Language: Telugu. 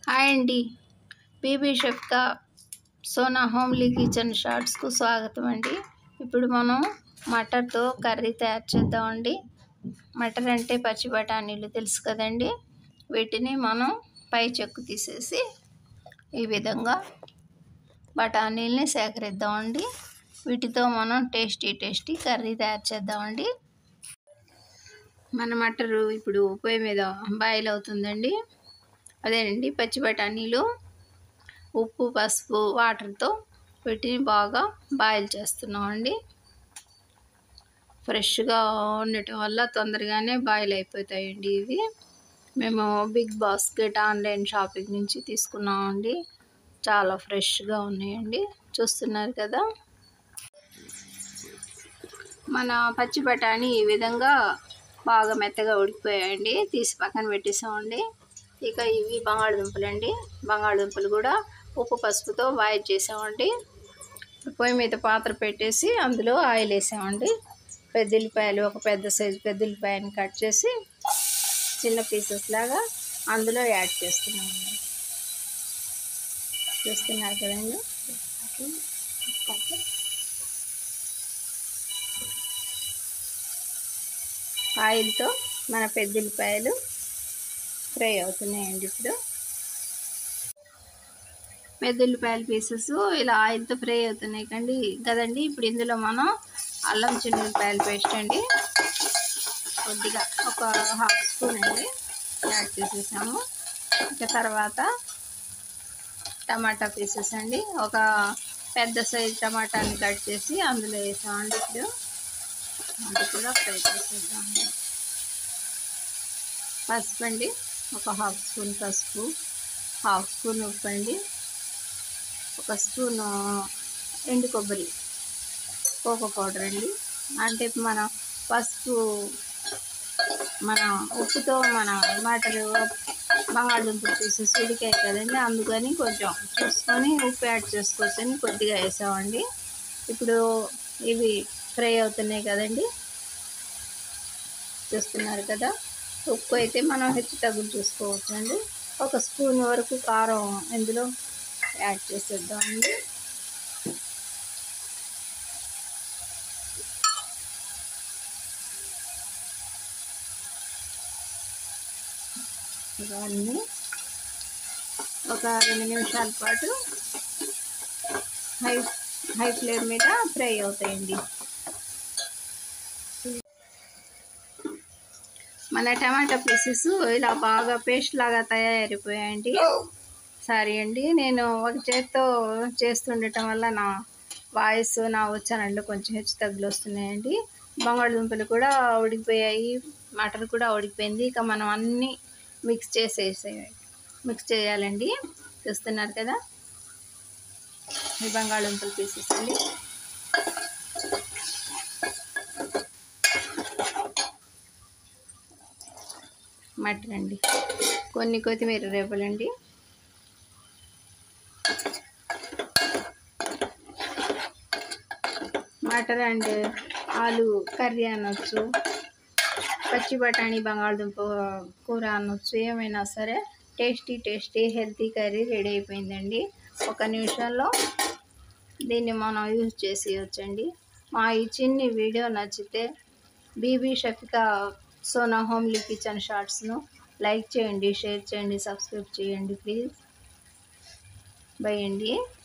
హాయ్ అండి బీబీ షెఫ్కా సోనా హోమ్లీ కిచెన్ షార్ట్స్కు స్వాగతం అండి ఇప్పుడు మనం మటర్తో కర్రీ తయారు చేద్దామండి మటర్ అంటే పచ్చి బఠానీలు తెలుసు కదండి వీటిని మనం పై చెక్కు తీసేసి ఈ విధంగా బఠానీల్ని సేకరిద్దామండి వీటితో మనం టేస్టీ టేస్టీ కర్రీ తయారు చేద్దామండి మన మటరు ఇప్పుడు పొయ్యి మీద బాయిల్ అవుతుందండి అదేనండి పచ్చి బఠానీలు ఉప్పు పసుపు వాటర్తో వీటిని బాగా బాయిల్ చేస్తున్నామండి ఫ్రెష్గా ఉండటం వల్ల తొందరగానే బాయిల్ అయిపోతాయండి ఇవి మేము బిగ్ బాస్కెట్ ఆన్లైన్ షాపింగ్ నుంచి తీసుకున్నామండి చాలా ఫ్రెష్గా ఉన్నాయండి చూస్తున్నారు కదా మన పచ్చి బఠానీ ఈ విధంగా బాగా మెత్తగా ఉడికిపోయాయండి తీసి పక్కన పెట్టేసామండి ఇక ఇవి బంగాళదుంపలు అండి బంగాళదుంపలు కూడా ఉప్పు పసుపుతో బాయిల్ చేసామండి పొయ్యి మీద పాత్ర పెట్టేసి అందులో ఆయిల్ వేసామండి పెద్దల్లిపాయలు ఒక పెద్ద సైజు పెద్దల్లిపాయని కట్ చేసి చిన్న పీసెస్ లాగా అందులో యాడ్ చేస్తున్నామండి చూస్తున్నారు కదండి ఆయిల్తో మన పెద్దల్లిపాయలు ఫ్రై అవుతున్నాయండి ఇప్పుడు పెద్దల్లిపాయల పీసెస్ ఇలా ఆయిల్తో ఫ్రై అవుతున్నాయి కండి కదండి ఇప్పుడు ఇందులో మనం అల్లం చిన్నపాయల పేస్ట్ అండి కొద్దిగా ఒక హాఫ్ స్పూన్ అండి యాడ్ చేసేసాము ఇక తర్వాత టమాటా పీసెస్ అండి ఒక పెద్ద సైజ్ టమాటాని కట్ చేసి అందులో వేసామండి ఇప్పుడు అది కూడా ఫ్రై చేసేద్దామండి పసుపు అండి ఒక హాఫ్ స్పూన్ పసుపు హాఫ్ స్పూన్ ఉప్పు అండి ఒక స్పూన్ ఎండు కొబ్బరి కోకో పౌడర్ అండి అంటే మన పసుపు మన ఉప్పుతో మన వాటర్ బంగాళదుంపలు పీసెస్ ఉడికాయి కదండి అందుకని కొంచెం చూసుకొని ఉప్పు యాడ్ చేసుకోవచ్చని కొద్దిగా వేసామండి ఇప్పుడు ఇవి ఫ్రై అవుతున్నాయి కదండి చూస్తున్నారు కదా ఉప్పు అయితే మనం హెచ్చు తగ్గులు చూసుకోవచ్చు అండి ఒక స్పూన్ వరకు కారం ఇందులో యాడ్ చేసేద్దామండి ఇవన్నీ ఒక రెండు నిమిషాల పాటు హై హై ఫ్లేమ్ మీద ఫ్రై అవుతాయండి మన టమాటా పీసెస్ ఇలా బాగా పేస్ట్ లాగా తయారైపోయాయండి సారీ అండి నేను ఒక చేత్తో చేస్తుండటం వల్ల నా వాయిస్ నా ఉచ్చారణలో కొంచెం హెచ్చు తగ్గులు వస్తున్నాయండి బంగాళదుంపలు కూడా ఉడికిపోయాయి మటర్ కూడా ఉడికిపోయింది ఇక మనం అన్నీ మిక్స్ చేసేసే మిక్స్ చేయాలండి చూస్తున్నారు కదా ఈ బంగాళదుంపలు పీసెస్ అండి మటన్ అండి కొన్ని కొత్తిమీర రేపలండి మటర్ అండ్ ఆలు కర్రీ అనొచ్చు పచ్చి బఠానీ బంగాళదుంప కూర అనొచ్చు ఏమైనా సరే tasty tasty healthy curry ready అయిపోయిందండి ఒక నిమిషంలో దీన్ని మనం యూజ్ చేసేయచ్చండి మా ఈ చిన్ని వీడియో నచ్చితే బీబీ షఫికా సోనా హోమ్లీ కిచెన్ షార్ట్స్ను లైక్ చేయండి షేర్ చేయండి సబ్స్క్రైబ్ చేయండి ప్లీజ్ బై అండి